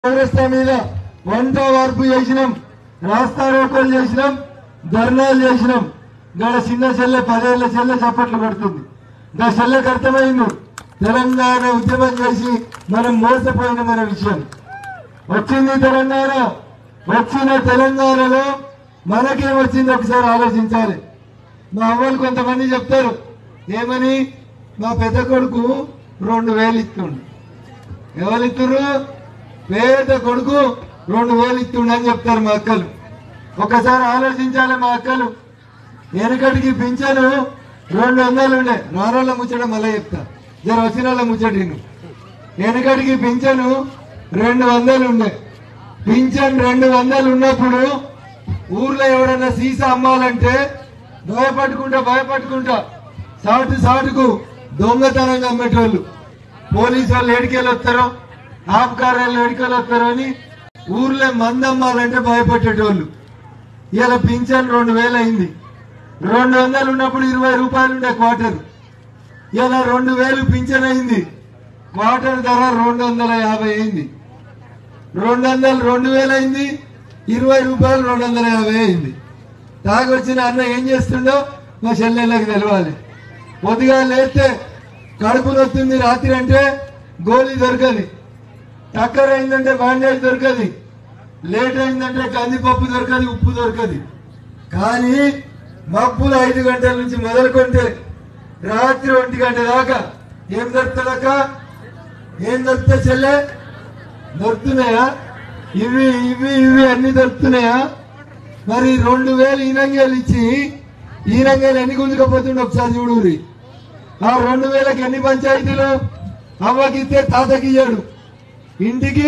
చౌరస్తా మీద వంట వార్పు చేసినాం రాస్తా రోకోలు చేసినాం ధర్నాలు చేసినాం గడ చిన్న చెల్లె పదేళ్ల చెల్లె చప్పట్లు కొడుతుంది గా చెల్లెకి అర్థమైంది తెలంగాణ ఉద్యమం చేసి మనం మోసపోయిన మన విషయం వచ్చింది తెలంగాణ వచ్చిన తెలంగాణలో మనకేం వచ్చింది ఒకసారి ఆలోచించాలి మా అవ్వలు కొంతమంది చెప్తారు ఏమని మా పెద్ద కొడుకు రెండు వేలు ఇస్తుండు ఎవరు ఇస్తున్నారు పేద కొడుకు రెండు వేలు ఇస్తుండు అని చెప్తారు మా అక్కలు ఒకసారి ఆలోచించాలి మా అక్కలు వెనకటికి పింఛను రెండు వందలు ఉండే నారాళ్ళ ముచ్చట మళ్ళీ చెప్తా జర వచ్చిన వాళ్ళ ముచ్చట విను. వెనకటికి పింఛను రెండు వందలు ఉండే పింఛన్ రెండు వందలు ఉన్నప్పుడు ఊర్లో ఎవడన్నా సీసా అమ్మాలంటే భయపడుకుంటా భయపడుకుంటా సాటు సాటుకు దొంగతనంగా అమ్మేటోళ్ళు పోలీసు వాళ్ళు ఏడికెళ్ళి వస్తారో ఆపకారాలు ఏడికెళ్ళి వస్తారో అని ఊర్లో మంది అమ్మాలంటే భయపడేటోళ్ళు ఇలా పింఛన్ రెండు వేలు అయింది రెండు వందలు ఉన్నప్పుడు ఇరవై రూపాయలు ఉండే క్వార్టర్ ఇలా రెండు వేలు పింఛన్ అయింది క్వార్టర్ ధర రెండు వందల యాభై అయింది రెండు వందలు రెండు వేలు అయింది ఇరవై రూపాయలు రెండు వందల యాభై అయింది తాగొచ్చిన అన్న ఏం చేస్తుండో మా చెల్లెళ్ళకి తెలవాలి పొద్దుగా లేస్తే కడుపు నొస్తుంది రాత్రి అంటే గోళీ దొరకది టక్కర్ అయిందంటే బ్యాండేజ్ దొరకది లేట్ అయిందంటే కందిపప్పు దొరకది ఉప్పు దొరకది కానీ మబ్బులు ఐదు గంటల నుంచి మొదలుకుంటే రాత్రి ఒంటి గంట దాకా ఏం దొరుకుతుందక్క ఏం దొరుకుతా చెల్లె దొరుకుతున్నాయా ఇవి ఇవి ఇవి అన్ని దొరుకుతున్నాయా మరి రెండు వేలు ఈనంగేలు ఇచ్చి ఈనంగేలు ఎన్ని గుంజుకపోతుండే ఒకసారి చూడురి ఆ రెండు వేలకు ఎన్ని పంచాయతీలు అవ్వకిస్తే తాతకి ఇయ్యాడు ఇంటికి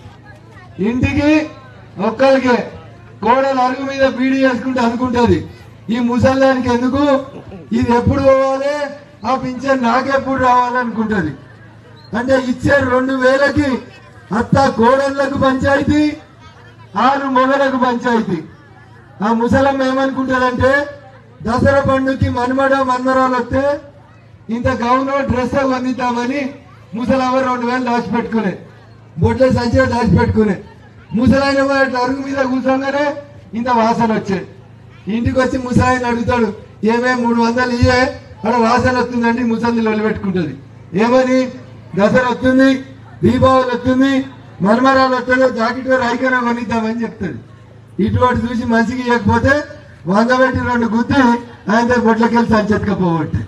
ఇంటికి ఒక్కరికే కోడలు అరుగు మీద బీడీ చేసుకుంటే అనుకుంటది ఈ ముసల్లానికి ఎందుకు ఇది ఎప్పుడు పోవాలి ఆ పింఛన్ నాకెప్పుడు రావాలనుకుంటది అంటే ఇచ్చే రెండు వేలకి అత్త కోడళ్లకు పంచాయతీ ఆరు మొగలకు పంచాయతీ ఆ ముసలమ్మ ఏమనుకుంటారంటే దసరా పండుగకి మన్మడ మన్మరాలు వస్తే ఇంత గౌను డ్రెస్ వందిద్దామని ముసలమ్మ రెండు వేలు దాచిపెట్టుకునే బొట్ల సంచిలో దాచిపెట్టుకునే ముసలాయన కూడా అట్లా అరుగు మీద కూర్చోగానే ఇంత వాసన వచ్చాయి ఇంటికి వచ్చి ముసలాయన అడుగుతాడు ఏమే మూడు వందలు ఇయ్యే అక్కడ వాసన వస్తుందండి ముసలి వదిలిపెట్టుకుంటుంది ఏమని దసరా వస్తుంది దీపావళి వస్తుంది మన్మరాలు వస్తుంది జాకెట్ రైకన కొనిద్దామని చెప్తాడు ఇటువంటి చూసి మంచిగా ఇవ్వకపోతే వంద పెట్టి రెండు గుద్ది ఆయన బొట్లకెళ్ళి సంచెత్తుకపోవట్టే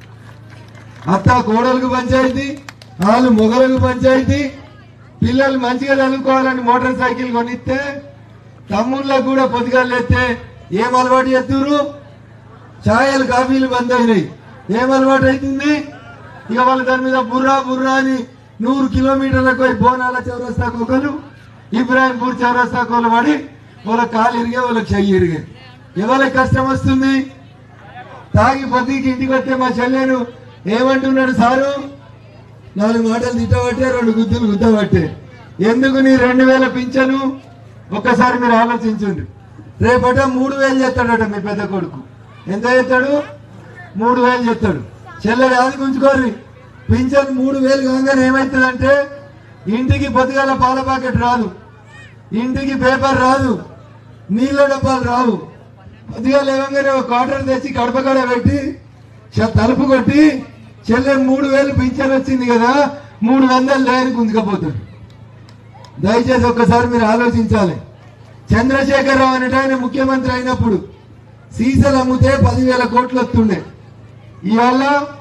అత్త కోడలకు పంచాయతీ వాళ్ళు మొగలకు పంచాయతీ పిల్లలు మంచిగా చదువుకోవాలని మోటార్ సైకిల్ కొనిస్తే తమ్ముళ్ళకు కూడా పొద్దుగాలు ఎత్తే ఏం అలవాటు చేస్తున్నారు ఛాయలు కాఫీలు బంద్ అయినాయి ఏం అలవాటు అవుతుంది ఇక వాళ్ళ దాని మీద బుర్రా బుర్రా అని నూరు కిలోమీటర్లకు పోయి బోనాల చౌరస్తా కోకలు ఇబ్రాహింపూర్ చౌరస్తా కోలు పడి వాళ్ళ కాలు ఇరిగే వాళ్ళకి చెయ్యి ఇరిగే ఎవరికి కష్టం వస్తుంది తాగి పొద్దుకి ఇంటికి వస్తే మా చెల్లెను ఏమంటున్నాడు సారు నాలుగు మాటలు తిట్టబట్టే రెండు గుద్దులు గుద్దబట్టే ఎందుకు నీ రెండు వేల పింఛను ఒక్కసారి మీరు ఆలోచించండి రేపట మూడు వేలు చేస్తాడట మీ పెద్ద కొడుకు ఎంత చేస్తాడు మూడు వేలు చేస్తాడు చెల్లెలు యాది గుంజుకోర్రి పింఛన్ మూడు వేలు కాగానే ఏమవుతుందంటే ఇంటికి పొద్దుగాల పాల ప్యాకెట్ రాదు ఇంటికి పేపర్ రాదు నీళ్ళ డబ్బాలు రావు కొద్దిగా లేవగానే ఒక క్వార్టర్ తెచ్చి కడప కడ పెట్టి చె- తలుపు కొట్టి చెల్లె మూడు వేలు పింఛన్ వచ్చింది కదా మూడు వందలు లేని గుంజుకపోతాడు దయచేసి ఒక్కసారి మీరు ఆలోచించాలి చంద్రశేఖరరావు అనేట ఆయన ముఖ్యమంత్రి అయినప్పుడు సీసలు అమ్మితే పదివేల కోట్లు వస్తుండే ఇవాళ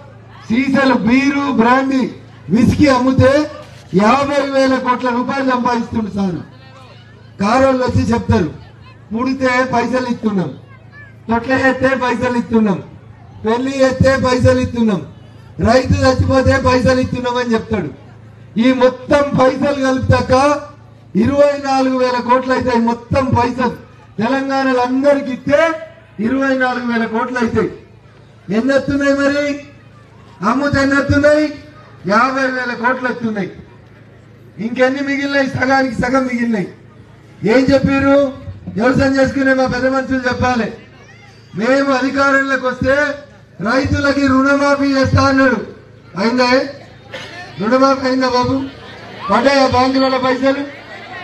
సీసలు బీరు బ్రాండీ విస్కీ అమ్మితే యాభై వేల కోట్ల రూపాయలు సంపాదిస్తుండు సార్ కారోళ్ళు వచ్చి చెప్తారు పుడితే పైసలు ఇస్తున్నాం తొట్ల ఎత్తే పైసలు ఇస్తున్నాం పెళ్లి ఎత్తే పైసలు ఇస్తున్నాం రైతు చచ్చిపోతే పైసలు ఇస్తున్నాం అని చెప్తాడు ఈ మొత్తం పైసలు కలుపుతాక ఇరవై నాలుగు వేల కోట్లు అవుతాయి మొత్తం పైసలు తెలంగాణలో అందరికి ఇస్తే ఇరవై నాలుగు వేల కోట్లు అవుతాయి ఎన్ని వస్తున్నాయి మరి అమ్ముతే ఎన్ని వస్తున్నాయి యాభై వేల కోట్లు వస్తున్నాయి ఇంకెన్ని మిగిలినాయి సగానికి సగం మిగిలినాయి ఏం చెప్పారు వ్యవసాయం చేసుకునే మా పెద్ద మనుషులు చెప్పాలి మేము అధికారంలోకి వస్తే రైతులకి రుణమాఫీ చేస్తా అన్నాడు అయిందా రుణమాఫీ అయిందా బాబు పడ్డాయా బ్యాంకులలో పైసలు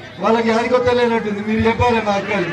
వాళ్ళకి యాడికొత్తలేనట్టుంది మీరు చెప్పాలి మా అక్కలు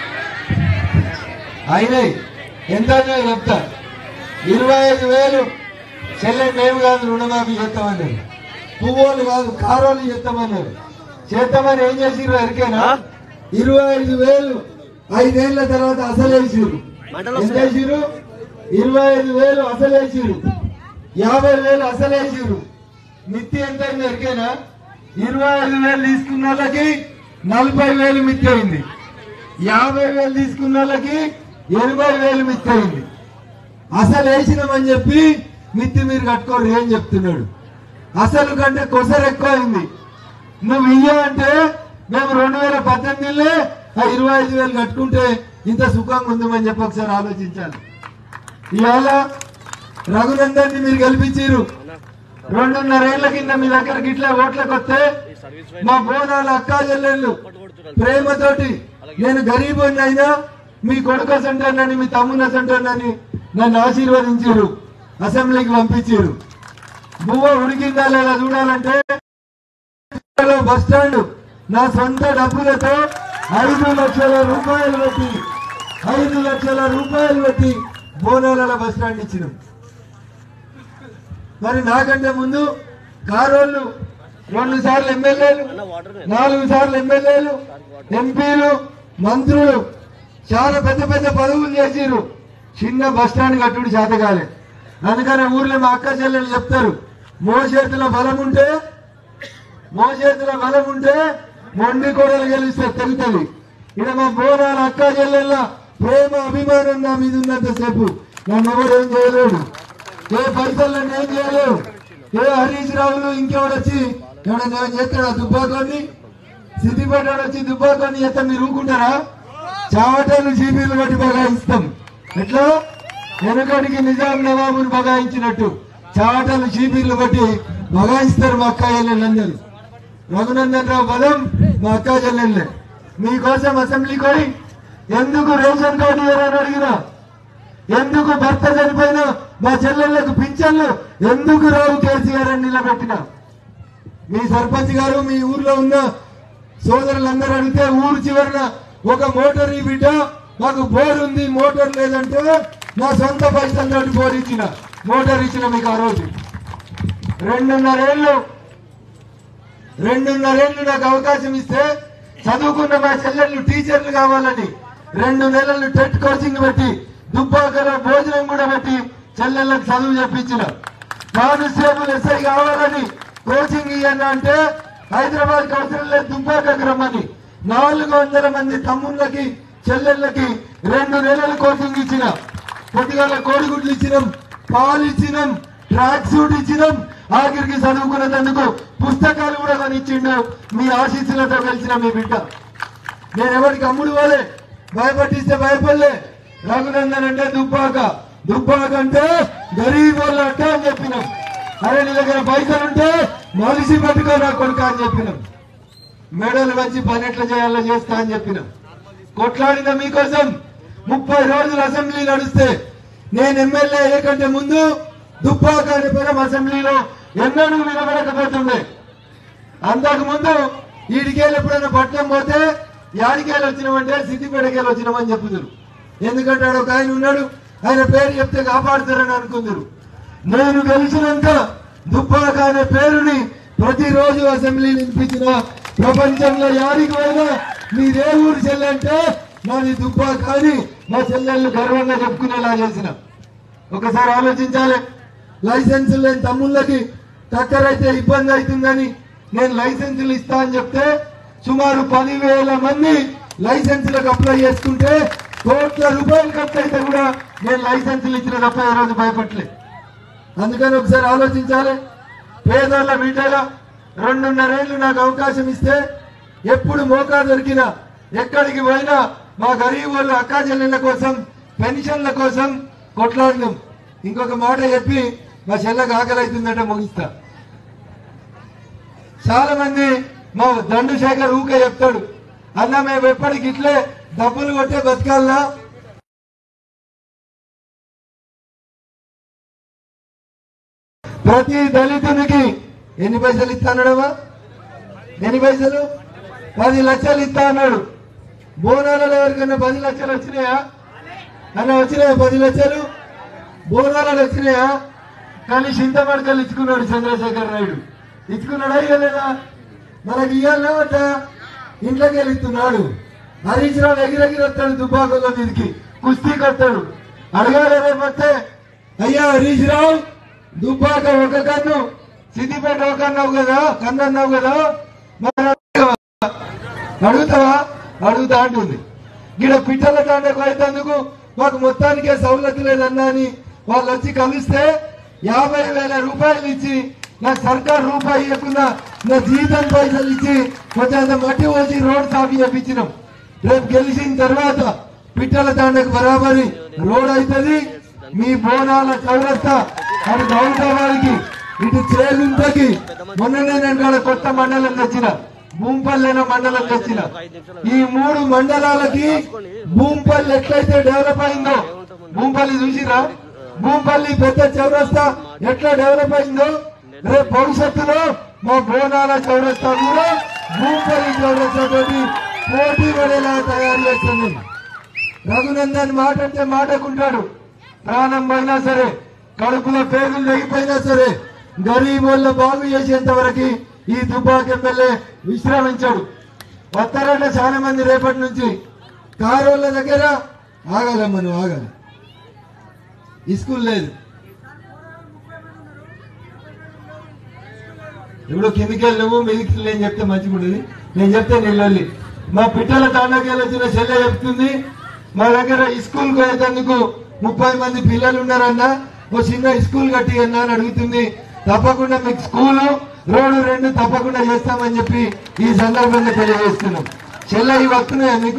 అయినాయి ఎంత అయినాయి చెప్తా ఇరవై ఐదు వేలు చెల్లె మేము కాదు రుణమాఫీ చేస్తామన్నారు పువ్వులు కాదు కారోలు చేస్తామన్నారు చేస్తామని ఏం చేసిర్రు ఎరికేనా ఇరవై ఐదు వేలు ఐదేళ్ల తర్వాత అసలేసిరు ఎంత వేసిరు ఇరవై ఐదు వేలు అసలేసిరు యాభై వేలు అసలేసిరు మిత్తి ఎంత అయింది ఎరికేనా ఇరవై ఐదు వేలు తీసుకున్న వాళ్ళకి నలభై వేలు మిత్తి అయింది యాభై వేలు తీసుకున్న వాళ్ళకి ఎనభై వేలు మిత్తి అయింది అసలు వేసినామని చెప్పి మిత్తి మీరు కట్టుకోరు ఏం చెప్తున్నాడు అసలు కంటే కొసరు ఎక్కువ అయింది నువ్వు ఇయ్య అంటే మేము రెండు వేల పద్దెనిమిదిలో ఆ ఇరవై ఐదు వేలు కట్టుకుంటే ఇంత సుఖంగా ఉందామని చెప్పి ఒకసారి ఆలోచించాలి ఇవాళ రఘునందన్ని మీరు గెలిపించారు రెండున్నరేళ్ల కింద మీ దగ్గరికి ఇట్లా ఓట్లకు వస్తే మా బోనాల అక్కా చెల్లెళ్ళు ప్రేమతోటి నేను గరీబ్ అయినా మీ కొడుకు అసంటానని మీ తమ్ముని అసంటానని నన్ను ఆశీర్వదించారు అసెంబ్లీకి పంపించారు బువ్వ ఉడికిందా లేదా చూడాలంటే బస్ స్టాండ్ నా సొంత డబ్బులతో ఐదు లక్షల రూపాయలు పెట్టి ఐదు లక్షల రూపాయలు పెట్టి బోనాల బస్ స్టాండ్ ఇచ్చినాం మరి నాకంటే ముందు కారోళ్ళు రెండు సార్లు ఎమ్మెల్యేలు నాలుగు సార్లు ఎమ్మెల్యేలు ఎంపీలు మంత్రులు చాలా పెద్ద పెద్ద పదవులు చేసిరు చిన్న బస్ స్టాండ్ కట్టుడు చేతగాలే అందుకని ఊర్లో మా అక్క చెల్లెలు చెప్తారు మోచేతుల బలం ఉంటే మోచేతుల బలం ఉంటే మొండి కోడలు గెలిస్తే తెలుస్తుంది ఇక్కడ మా బోనాల అక్క చెల్లెళ్ళ ప్రేమ అభిమానం నా మీద ఉన్నంతసేపు నన్ను ఎవరు ఏం చేయలేడు ఏ పైసలు నన్ను ఏం చేయలేవు ఏ హరీష్ రావులు ఇంకెవడొచ్చి ఎవడన్నా ఏమైనా చేస్తాడా దుబ్బాకొని సిద్దిపేట వచ్చి దుబ్బాకొని చేస్తే మీరు ఊరుకుంటారా చావటలు జీబీలు బట్టి బగాయిస్తాం ఎట్లా వెనకడికి నిజాం నవాబుని బగాయించినట్టు చావటలు జీబీలు బట్టి బగాయిస్తారు మా అక్క చెల్లెళ్ళందరూ రఘునందన్ రావు బలం మా అక్క చెల్లెళ్ళే మీకోసం అసెంబ్లీకి పోయి ఎందుకు రేషన్ కార్డు ఇవ్వరని అడిగినా ఎందుకు భర్త చనిపోయిన మా చెల్లెళ్లకు పింఛన్లు ఎందుకు రావు కేసీఆర్ అని నిలబెట్టిన మీ సర్పంచ్ గారు మీ ఊర్లో ఉన్న సోదరులందరూ అడిగితే ఊరు చివరన ఒక మోటార్ ఈ బిడ్డ మాకు బోర్ ఉంది మోటార్ లేదంటే నా సొంత పైసలతోటి బోర్ ఇచ్చిన మోటార్ ఇచ్చిన మీకు ఆ రోజు రెండున్నరేళ్ళు రెండున్నరేళ్లు నాకు అవకాశం ఇస్తే చదువుకున్న మా చెల్లెళ్ళు టీచర్లు కావాలని రెండు నెలలు టెట్ కోచింగ్ పెట్టి దుబ్బాకలో భోజనం కూడా పెట్టి చెల్లెళ్ళకి చదువు చెప్పించిన కానిస్టేబుల్ ఎస్ఐ కావాలని కోచింగ్ ఇవ్వను అంటే హైదరాబాద్ అవసరం లేదు దుబ్బాకకు రమ్మని నాలుగు వందల మంది తమ్ముళ్ళకి చెల్లెళ్ళకి రెండు నెలలు కోచింగ్ ఇచ్చిన పొద్దుగాల కోడిగుడ్లు ఇచ్చినాం పాలు ఇచ్చినాం ట్రాక్ సూట్ ఇచ్చినాం ఆఖరికి చదువుకునేందుకు పుస్తకాలు కూడా కొనిచ్చిండు మీ ఆశీస్సులతో కలిసిన మీ బిడ్డ నేను ఎవరికి అమ్ముడు పోలే భయపట్టిస్తే భయపడలే రఘునందన్ అంటే దుబ్బాక దుబ్బాక అంటే గరీబ్ వాళ్ళ అట్ట అని చెప్పినాం అరే నీ దగ్గర పైసలు ఉంటే మనిషి పట్టుకో నా కొడుక అని చెప్పినాం మెడలు వచ్చి పని ఎట్లా చేయాలో చేస్తా అని చెప్పినాం కొట్లాడిన మీకోసం ముప్పై రోజులు అసెంబ్లీ నడిస్తే నేను ఎమ్మెల్యే అయ్యేకంటే ముందు దుబ్బాక అనే పదం అసెంబ్లీలో ఎన్నడూ వినబడకపోతుండే అంతకు ముందు ఈడికేళ్ళు ఎప్పుడైనా పట్టణం పోతే యాడికేళ్ళు వచ్చినామంటే సిద్దిపేటకేళ్ళు వచ్చినామని చెప్పుదురు ఎందుకంటే ఆడ ఒక ఆయన ఉన్నాడు ఆయన పేరు చెప్తే కాపాడుతారని అనుకుందరు నేను గెలిచినాక దుబ్బాక అనే పేరుని ప్రతిరోజు అసెంబ్లీ వినిపించిన ప్రపంచంలో యాడికి పోయినా మీదే ఊరు చెల్లంటే నాది దుబ్బాక అని మా చెల్లెళ్ళు గర్వంగా చెప్పుకునేలా చేసిన ఒకసారి ఆలోచించాలి లైసెన్స్ లేని తమ్ముళ్ళకి టక్కరైతే ఇబ్బంది అవుతుందని నేను లైసెన్సులు ఇస్తా అని చెప్తే సుమారు పదివేల మంది లైసెన్సులకు అప్లై చేసుకుంటే కోట్ల రూపాయలు ఖర్చు అయితే కూడా నేను లైసెన్సులు ఇచ్చిన తప్ప ఈ రోజు భయపడలే అందుకని ఒకసారి ఆలోచించాలి పేదోళ్ళ బిడ్డల రెండున్నరేళ్లు నాకు అవకాశం ఇస్తే ఎప్పుడు మోకా దొరికినా ఎక్కడికి పోయినా మా గరీబ్ వాళ్ళ అక్కా చెల్లెళ్ళ కోసం పెన్షన్ల కోసం కొట్లాడినాం ఇంకొక మాట చెప్పి మా చెల్లెకి ఆకలి అవుతుందంటే ముగిస్తా చాలా మంది మా దండు శేఖర్ ఊకే చెప్తాడు అన్న మేము ఎప్పటికి ఇట్లే డబ్బులు కొట్టే బతకాలనా ప్రతి దళితునికి ఎన్ని పైసలు ఇస్తానడమా ఎన్ని పైసలు పది లక్షలు ఇస్తా అన్నాడు బోనాలలో ఎవరికైనా పది లక్షలు వచ్చినాయా అన్న వచ్చినాయా పది లక్షలు బోనాలలో వచ్చినాయా కానీ చింతమడకలు ఇచ్చుకున్నాడు చంద్రశేఖర్ నాయుడు ఇచ్చుకున్నాడా ఇవ్వలేదా మనకి ఇవ్వాలన్నా వద్దా ఇంట్లోకి వెళ్ళి ఇస్తున్నాడు హరీష్ రావు ఎగిరెగిరి వస్తాడు దుబ్బాకల్లో మీదకి కుస్తీ కొడతాడు అడగాలి రేపొస్తే అయ్యా హరీష్ రావు దుబ్బాక ఒక కన్ను సిద్దిపేట ఒక అన్నావు కదా కన్ను అన్నావు కదా మరి అడుగుతావా అడుగుతా అంటుంది గిడ పిట్టల తాండకు అయినందుకు మాకు మొత్తానికే సౌలతి లేదన్నా అని వాళ్ళు వచ్చి కలిస్తే యాభై వేల రూపాయలు ఇచ్చి నాకు సర్కార్ రూపాయి ఇవ్వకుండా నా జీతం పైసలు ఇచ్చి కొంచెం అంత మట్టి పోసి రోడ్ సాఫీ చేపించినాం రేపు గెలిచిన తర్వాత పిట్టల తాండకు బరాబరి రోడ్ అవుతుంది మీ బోనాల చౌరస్తా అటు గౌరవానికి ఇటు చేగుంటకి మొన్ననే నేను కాడ కొత్త మండలం తెచ్చిన భూంపల్లెన మండలం తెచ్చిన ఈ మూడు మండలాలకి భూంపల్లి ఎట్లయితే డెవలప్ అయిందో భూంపల్లి చూసిరా భూంపల్లి పెద్ద చౌరస్తా ఎట్లా డెవలప్ అయిందో రేపు భవిష్యత్తులో మా బోనాల చౌరస్తా కూడా భూంపల్లి చౌరస్తా తోటి పోటీ పడేలా తయారు చేస్తుంది రఘునందన్ మాట అంటే మాటకుంటాడు ప్రాణం పోయినా సరే కడుపులో పేగులు తెగిపోయినా సరే గరీబ్ వాళ్ళ బాగు చేసేంత వరకు ఈ దుబ్బాక ఎమ్మెల్యే విశ్రమించాడు వస్తారంటే చాలా మంది రేపటి నుంచి కారోళ్ళ దగ్గర ఆగాలమ్మ నువ్వు ఆగాలి ఈ స్కూల్ లేదు ఇప్పుడు కెమికల్ నువ్వు మిగిలి నేను చెప్తే మంచిగా ఉండదు నేను చెప్తే నీళ్ళల్లి మా పిట్టల తాండకేలు వచ్చిన చెల్లె చెప్తుంది మా దగ్గర ఈ స్కూల్ పోయేందుకు ముప్పై మంది పిల్లలు ఉన్నారన్నా ఓ చిన్న స్కూల్ కట్టి అన్నా అని అడుగుతుంది తప్పకుండా మీకు స్కూలు రోడ్డు రెండు తప్పకుండా చేస్తామని చెప్పి ఈ సందర్భంగా తెలియజేస్తున్నాం చెల్లె ఇవి వస్తున్నాయా మీకు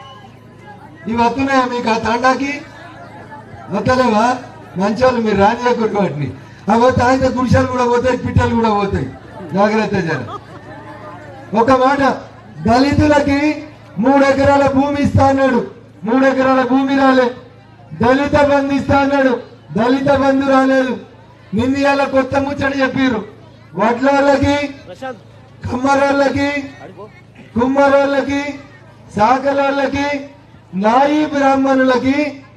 ఇవి వస్తున్నాయా మీకు ఆ తాండాకి వస్తలేవా మంచోళ్ళు మీరు రానియకూడదు వాటిని అవి వస్తే ఆయన గుడిసెలు కూడా పోతాయి పిట్టలు కూడా పోతాయి జాగ్రత్త జర ఒక మాట దళితులకి మూడు ఎకరాల భూమి ఇస్తా అన్నాడు మూడు ఎకరాల భూమి రాలే దళిత బంధు ఇస్తా అన్నాడు దళిత బంధు రాలేదు నిన్న కొత్త ముచ్చట చెప్పారు వడ్లకి ప్రశాంత్ కమ్మరోళ్ళకి కుమ్మరోళ్ళకి సాకలోళ్ళకి నాయి బ్రాహ్మణులకి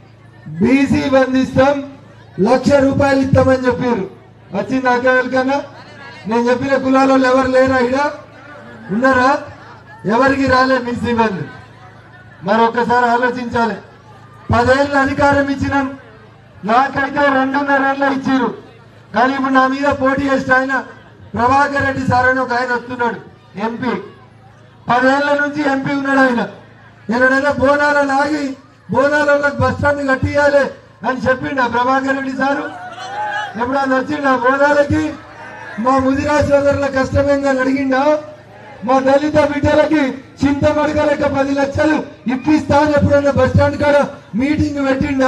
బీసీ బంధిస్తాం లక్ష రూపాయలు ఇస్తామని చెప్పారు వచ్చింది అక్కడికన్నా నేను చెప్పిన కులాలలో ఎవరు లేరా ఇడ ఉన్నారా ఎవరికి రాలే బీసీ బంధు మరి ఒక్కసారి ఆలోచించాలి పదేళ్ళు అధికారం ఇచ్చినాం నాకైతే రెండున్నరేళ్ళ ఇచ్చిర్రు కానీ ఇప్పుడు నా మీద పోటీ చేసిన ఆయన ప్రభాకర్ రెడ్డి సార్ అని ఒక ఆయన వస్తున్నాడు ఎంపీ పదేళ్ల నుంచి ఎంపీ ఉన్నాడు ఆయన నేనైనా బోనాల లాగి బోనాలలో బస్ స్టాండ్ కట్టియాలి అని చెప్పిండు ఆ ప్రభాకర్ రెడ్డి సారు ఎప్పుడన్నా వచ్చిండు ఆ బోనాలకి మా ముదిరా సోదరుల కష్టమేందని అడిగిండా మా దళిత బిడ్డలకి చింతమడగలక పది లక్షలు ఇప్పిస్తా అని ఎప్పుడన్నా బస్ స్టాండ్ కాడ మీటింగ్ పెట్టిండా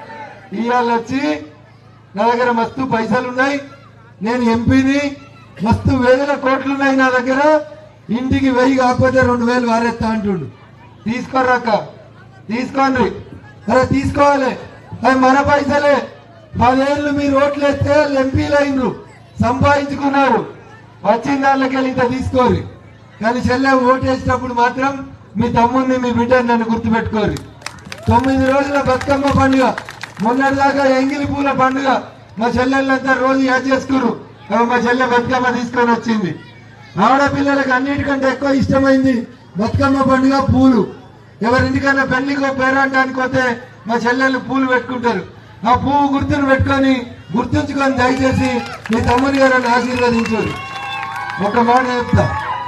ఇవాళ వచ్చి నా దగ్గర మస్తు పైసలు ఉన్నాయి నేను ఎంపీని మస్తు వేల కోట్లు ఉన్నాయి నా దగ్గర ఇంటికి వెయ్యి కాకపోతే రెండు వేలు వారేస్తా అంటుండు తీసుకోరాక తీసుకోండి అరే తీసుకోవాలి అవి మన పైసలే పదేళ్ళు మీరు ఓట్లు వేస్తే వాళ్ళు ఎంపీలు అయినరు సంపాదించుకున్నారు వచ్చిన దాంట్లోకి వెళ్ళి ఇంత తీసుకోరు కానీ చెల్లె ఓటు వేసినప్పుడు మాత్రం మీ తమ్ముడిని మీ బిడ్డని నన్ను గుర్తుపెట్టుకోరు తొమ్మిది రోజుల బతుకమ్మ పండుగ మొన్నటిదాకా ఎంగిలి పూల పండుగ మా చెల్లెళ్ళంతా రోజు యాద్ చేసుకురు అవి మా చెల్లె బతుకమ్మ తీసుకొని వచ్చింది ఆడపిల్లలకు అన్నిటికంటే ఎక్కువ ఇష్టమైంది బతుకమ్మ పండుగ పూలు ఎవరింటికైనా పెళ్లికో పేరంటానికి పోతే మా చెల్లెళ్ళు పూలు పెట్టుకుంటారు ఆ పువ్వు గుర్తును పెట్టుకొని గుర్తుంచుకొని దయచేసి మీ తమ్ముని గారిని ఆశీర్వదించారు ఒక మాట చెప్తా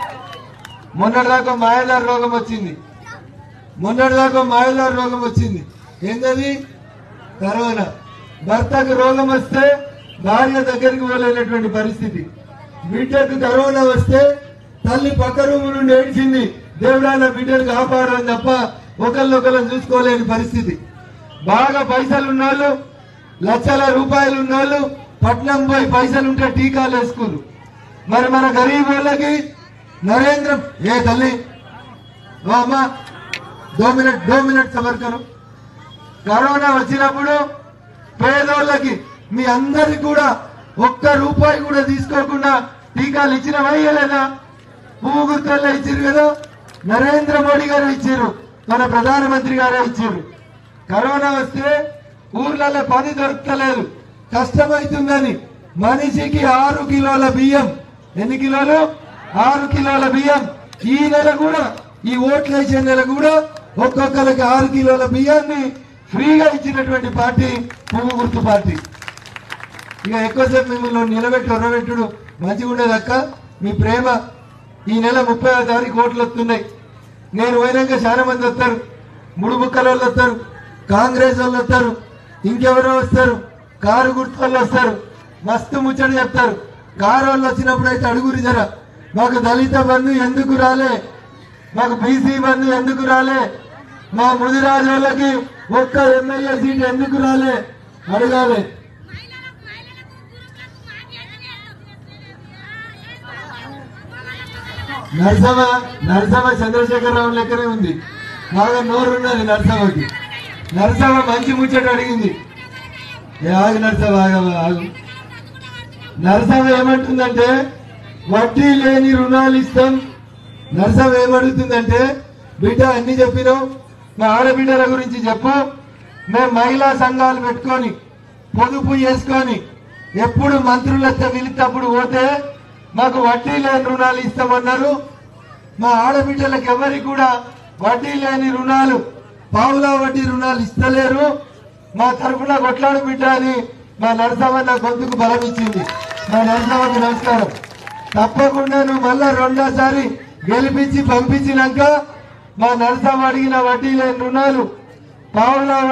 మొన్నటిదాకా మాయదారు రోగం వచ్చింది మొన్నటిదాకా మాయదారు రోగం వచ్చింది ఏంటది కరోనా భర్తకు రోగం వస్తే భార్య దగ్గరికి పోలేనటువంటి పరిస్థితి బిడ్డకు కరోనా వస్తే తల్లి పక్క రూము నుండి ఏడ్చింది దేవుడా నా బిడ్డను కాపాడని తప్ప ఒకరినొకరు చూసుకోలేని పరిస్థితి బాగా పైసలు ఉన్నోళ్ళు లక్షల రూపాయలు ఉన్నోళ్ళు పట్నం పోయి పైసలు ఉంటే టీకాలు వేసుకోరు మరి మన గరీబ్ వాళ్ళకి నరేంద్ర ఏ తల్లి ఓ అమ్మా దో మినిట్ దో మినిట్ సమర్కరు కరోనా వచ్చినప్పుడు పేదోళ్ళకి మీ అందరికి కూడా ఒక్క రూపాయి కూడా తీసుకోకుండా టీకాలు ఇచ్చినవా ఇయ్యలేదా పువ్వు గుర్తుల్లో ఇచ్చారు కదా నరేంద్ర మోడీ గారు ఇచ్చారు మన ప్రధానమంత్రి గారే ఇచ్చారు కరోనా వస్తే ఊర్లలో పని దొరకలేదు కష్టమవుతుందని మనిషికి ఆరు కిలోల బియ్యం ఎన్ని కిలోలు ఆరు కిలోల బియ్యం ఈ నెల కూడా ఈ ఓట్లు వేసే నెల కూడా ఒక్కొక్కరికి ఆరు కిలోల బియ్యాన్ని ఫ్రీగా ఇచ్చినటువంటి పార్టీ పువ్వు గుర్తు పార్టీ ఇక ఎక్కువసేపు మిమ్మల్ని నిలబెట్టి ఉరబెట్టుడు మంచిగా ఉండేది అక్క మీ ప్రేమ ఈ నెల ముప్పై తారీఖు ఓట్లు వస్తున్నాయి నేను పోయినాక చాలా మంది వస్తారు ముడు ముక్కల వాళ్ళు వస్తారు కాంగ్రెస్ వాళ్ళు వస్తారు ఇంకెవరో వస్తారు కారు గుర్తు వాళ్ళు వస్తారు మస్తు ముచ్చట చెప్తారు కారు వాళ్ళు వచ్చినప్పుడు అయితే అడుగురు జర మాకు దళిత బంధు ఎందుకు రాలే మాకు బీసీ బంధు ఎందుకు రాలే మా ముదిరాజు వాళ్ళకి ఒక్క ఎమ్మెల్యే సీట్ ఎందుకు రాలే అడగాలి నరసమ్మ నరసమ్మ చంద్రశేఖరరావు లెక్కనే ఉంది బాగా నోరున్నది నరసమ్మకి నరసమ్మ మంచి ముచ్చట అడిగింది ఏ ఆగు నరసమ్మ ఆగమ్మ ఆగు నరసమ్మ ఏమంటుందంటే వడ్డీ లేని రుణాలు ఇస్తాం నరసమ్మ ఏమడుగుతుందంటే బిడ్డ అన్ని చెప్పినావు మా ఆడబిడ్డల గురించి చెప్పు మేము మహిళా సంఘాలు పెట్టుకొని పొదుపు చేసుకొని ఎప్పుడు మంత్రులతో పిలిచినప్పుడు పోతే మాకు వడ్డీ లేని రుణాలు ఇస్తామన్నారు మా ఆడబిడ్డలకు ఎవరికి కూడా వడ్డీ లేని రుణాలు పావులా వడ్డీ రుణాలు ఇస్తలేరు మా తరఫున కొట్లాడు బిడ్డ అని మా నరసమ్మ నా గొంతుకు బలం ఇచ్చింది మా నరసమ్మకి నమస్కారం తప్పకుండా నువ్వు మళ్ళా రెండోసారి గెలిపించి పంపించినాక మా నరసమ్మ అడిగిన వడ్డీ లేని రుణాలు పావులా